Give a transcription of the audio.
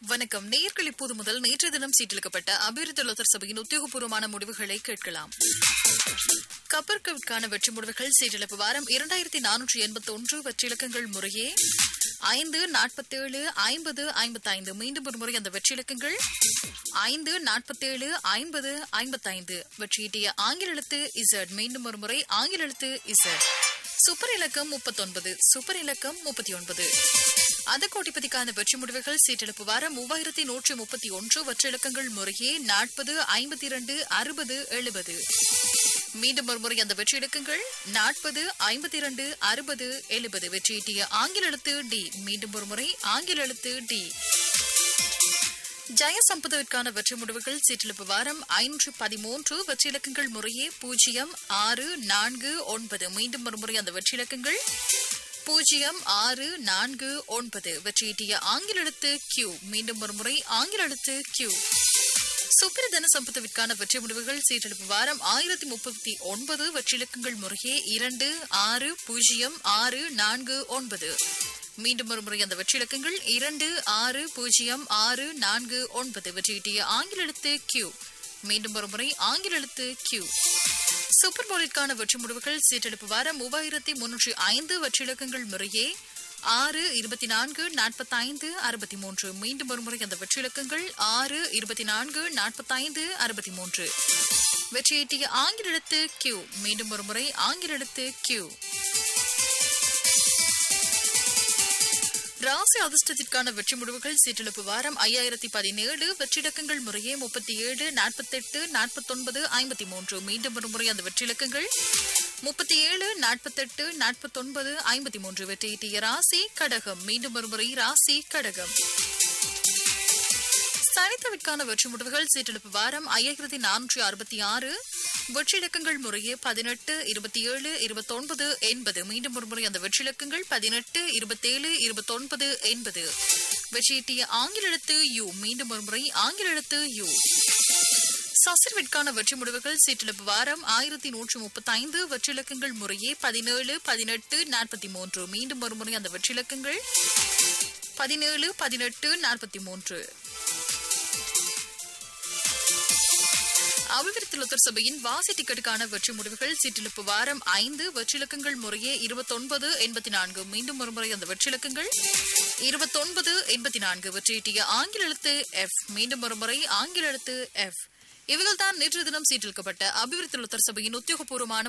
வணக்கம் நேயர்கள் இப்போது முதல் நேற்றைய தினம் சீட்டிலிக்கப்பட்ட அபிவிருத்தி லோத்தர் சபையின் உத்தியோகபூர்வமான முடிவுகளை கேட்கலாம் கப்பற்கவிற்கான வெற்றி முடிவுகள் சீட்டிழப்பு வாரம் இரண்டாயிரத்தி நானூற்றி எண்பத்தி ஒன்று வெற்றி இலக்கங்கள் முறையே ஐந்து நாற்பத்தேழு ஐம்பது ஐம்பத்தைந்து மீண்டும் ஒரு முறை அந்த வெற்றி இலக்கங்கள் ஐந்து நாற்பத்தேழு ஐம்பது ஐம்பத்தைந்து வெற்றியீட்டிய ஆங்கில எழுத்து இசட் மீண்டும் ஒரு முறை ஆங்கில எழுத்து இசட் சூப்பர் இலக்கம் முப்பத்தொன்பது சூப்பர் இலக்கம் முப்பத்தி ஒன்பது அந்த கோட்டிப்பதிக்கான வெற்றி முடிவுகள் சீட்டெடுப்பு வாரம் மூவாயிரத்தி நூற்றி முப்பத்தி ஒன்று வெற்றி இலக்கங்கள் முறையே நாற்பது ஐம்பத்தி இரண்டு அறுபது எழுபது மீண்டும் ஒரு முறை அந்த வெற்றி இலக்கங்கள் நாற்பது ஐம்பத்தி இரண்டு அறுபது எழுபது வெற்றியீட்டிய ஆங்கில எழுத்து டி மீண்டும் ஒரு முறை ஆங்கில எழுத்து டி ஜெய சம்பதவிற்கான வெற்றி முடிவுகள் சீட்டிழப்பு வாரம் ஐநூற்று பதிமூன்று வெற்றி இலக்கங்கள் முறையே பூஜ்ஜியம் ஆறு நான்கு ஒன்பது மீண்டும் ஒரு முறை அந்த வெற்றி இலக்கங்கள் பூஜ்ஜியம் ஆறு நான்கு ஒன்பது வெற்றியீட்டிய ஆங்கில எழுத்து கியூ மீண்டும் ஒரு முறை ஆங்கில எழுத்து கியூ சுப்பிரதன சம்பத்துவிற்கான வெற்றி முடிவுகள் சீட்டெடுப்பு வாரம் ஆயிரத்தி முப்பத்தி ஒன்பது வெற்றிலக்கங்கள் முறையே இரண்டு ஆறு பூஜ்ஜியம் ஆறு நான்கு ஒன்பது மீண்டும் ஒரு முறை அந்த வெற்றிலக்கங்கள் இரண்டு ஆறு பூஜ்ஜியம் ஆறு நான்கு ஒன்பது வெற்றியிட்டிய ஆங்கில எழுத்து கியூ மீண்டும் ஒரு முறை ஆங்கில எழுத்து கியூ சூப்பர் போலிற்கான வெற்றி முடிவுகள் சீட்டெடுப்பு வாரம் மூவாயிரத்தி முன்னூற்றி ஐந்து வெற்றிலக்கங்கள் முறையே ஆறு இருபத்தி நான்கு நாற்பத்தைந்து அறுபத்தி மூன்று மீண்டும் ஒரு முறை அந்த வெற்றிலக்கங்கள் ஆறு இருபத்தி நான்கு நாற்பத்தைந்து அறுபத்தி மூன்று வெற்றியீட்டிய ஆங்கில எழுத்து கியூ மீண்டும் ஒரு முறை ஆங்கில எழுத்து கியூ ராசி அதிர்ஷ்டத்திற்கான வெற்றி முடிவுகள் சீட்டிழப்பு வாரம் ஐயாயிரத்தி பதினேழு வெற்றிலக்கங்கள் முறையே முப்பத்தி ஏழு நாற்பத்தெட்டு நாற்பத்தொன்பது ஐம்பத்தி மூன்று மீண்டும் ஒரு முறை அந்த வெற்றிலக்கங்கள் முப்பத்தி ஏழு நாற்பத்தெட்டு நாற்பத்தொன்பது ஐம்பத்தி மூன்று வெற்றியீட்டிய ராசி கடகம் மீண்டும் ஒரு முறை ராசி கடகம் சனித்தவிற்கான வெற்றி முடிவுகள் சீட்டெடுப்பு வாரம் ஐயாயிரத்தி நானூற்றி அறுபத்தி ஆறு வெற்றிலக்கங்கள் முறையே பதினெட்டு இருபத்தி ஏழு இருபத்தொன்பது எண்பது மீண்டும் ஒரு முறை அந்த வெற்றிலக்கங்கள் பதினெட்டு இருபத்தேழு இருபத்தொன்பது எண்பது வெற்றியீட்டிய ஆங்கில எழுத்து யூ மீண்டும் ஒரு முறை ஆங்கில எழுத்து யூ சசிர்விற்கான வெற்றி முடிவுகள் சீட்டிழப்பு வாரம் ஆயிரத்தி நூற்றி முப்பத்தி ஐந்து வெற்றிலக்கங்கள் முறையே பதினேழு பதினெட்டு நாற்பத்தி மூன்று மீண்டும் ஒரு முறை அந்த வெற்றிலக்கங்கள் பதினேழு பதினெட்டு நாற்பத்தி மூன்று அபிவிருத்தி லொத்தர் சபையின் வாசி டிக்கெட்டுக்கான வெற்றி முடிவுகள் சீட்டிழப்பு வாரம் ஐந்து வெற்றிலக்கங்கள் முறையே இருபத்தொன்பது எண்பத்தி நான்கு மீண்டும் ஒருமுறை அந்த வெற்றிலக்கங்கள் இருபத்தொன்பது எண்பத்தி நான்கு வெற்றியீட்டிய ஆங்கில எழுத்து எஃப் மீண்டும் ஒருமுறை ஆங்கில எழுத்து எஃப் இவைகள் தான் நேற்று தினம் சீட்டிருக்கப்பட்ட அபிவிருத்தி லொத்தர் சபையின் உத்தியோகபூர்வமான